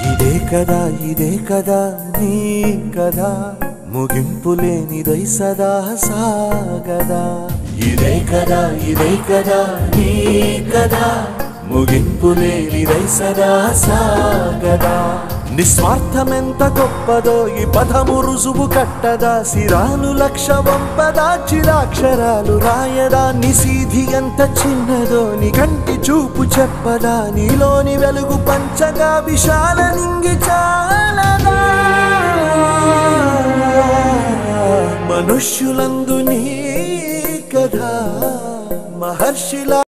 ఇదే కదా ఇదే కదా నీ కదా ముగింపు లేనిదై సదా సాగదా ఇదే కదా ఇదే కదా నీ కదా ముగింపు లేనిదై సదా సాగదా నిస్వార్థమెంత గొప్పదో ఈ పదము రుజువు కట్టదా సిరాలు లక్ష వంపదా చిరాక్షరాలు రాయదా నిసీధి ఎంత చిన్నదో నీ కంటి చూపు చెప్పదా నీలోని వెలుగు పంచగా విశాల నింగి చాలదా మనుష్యులందు నీ కథ మహర్షిలా